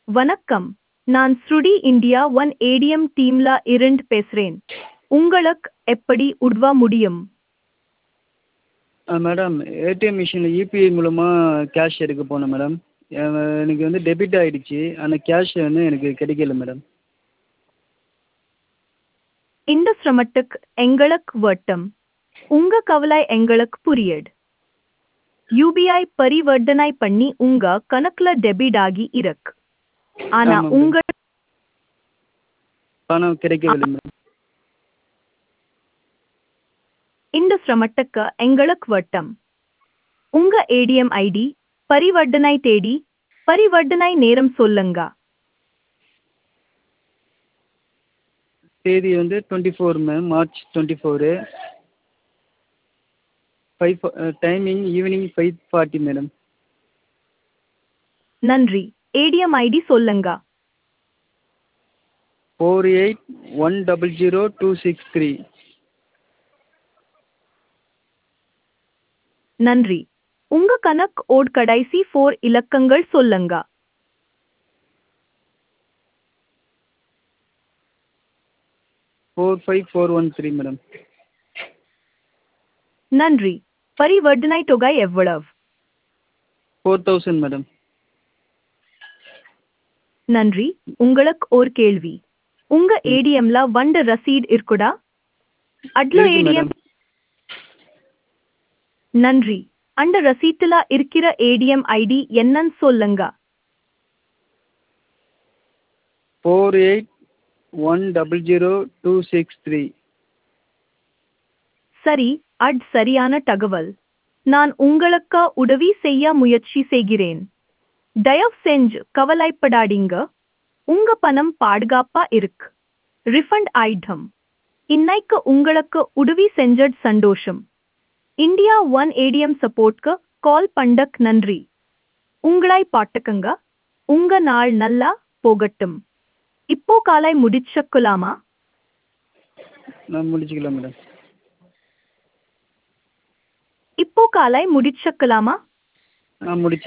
வணக்கம் நான் ஸ்ருடி இந்தியா ஒன் ஏடிஎம் டீம்ல இருந்து பேசுறேன் உங்களுக்கு எப்படி உதவ முடியும் மேடம் ஏடிஎம் மிஷினில் யூபிஐ மூலமாக கேஷ் எடுக்க போனேன் மேடம் எனக்கு வந்து டெபிட் ஆகிடுச்சி அந்த கேஷ் வந்து எனக்கு கிடைக்கல மேடம் இந்த சிரமத்துக்கு எங்களுக்கு வட்டம் உங்க கவலை எங்களுக்கு புரியுது யூபிஐ பரிவர்த்தனை பண்ணி உங்க கணக்குல டெபிட் ஆகி இருக்கு ஆனா ஆமாம் உங்க பணம் கிடைக்கவில்லை மேடம் இந்த சிரமத்துக்கு எங்களுக்கு வட்டம் உங்க ஏடிஎம் ஐடி பரிவர்த்தனை தேடி பரிவர்த்தனை நேரம் சொல்லுங்க தேதி வந்து twenty four ma'am March twenty four five timing evening five forty madam நன்றி ஏடிஎம் ஐடி சொல்லுங்க four eight one double zero two six three நன்றி உங்க கணக்கு ஓட் கடைசி ஃபோர் இலக்கங்கள் சொல்லுங்க four five four one three madam நன்றி பரிவர்த்தனை தொகை எவ்வளவு ஃபோர் தௌசண்ட் மேடம் நன்றி உங்களுக்கு ஒரு கேள்வி உங்க ஏடிஎம்ல வண்ட ரசீட் இருக்குடா அட்ல இருக்கு ஏடிஎம் மேடம் நன்றி அந்த ரசீட்டுல இருக்கிற ஏடிஎம் ஐடி என்னன்னு சொல்லுங்க four eight one double zero two six three சரி அட் சரியான தகவல் நான் உங்களுக்கு உதவி செய்ய முயற்சி செய்கிறேன் தயவு செஞ்சு கவலைப்படாதீங்க உங்க பணம் பாதுகாப்பா இருக்கு ரிஃபண்ட் ஆயிடும் இன்னைக்கு உங்களுக்கு உதவி செஞ்சது சந்தோஷம் இந்தியா ஒன் ஏடிஎம் சப்போர்ட்க்கு கால் பண்ணக் நன்றி உங்களை பாட்டுக்குங்க உங்க நாள் நல்லா போகட்டும் இப்போ காலை முடிச்சுக்கலாமா நான் முடிச்சுக்கலாம் மேடம் இப்போ காலை முடிச்சுக்கலாமா நான் முடிச்சு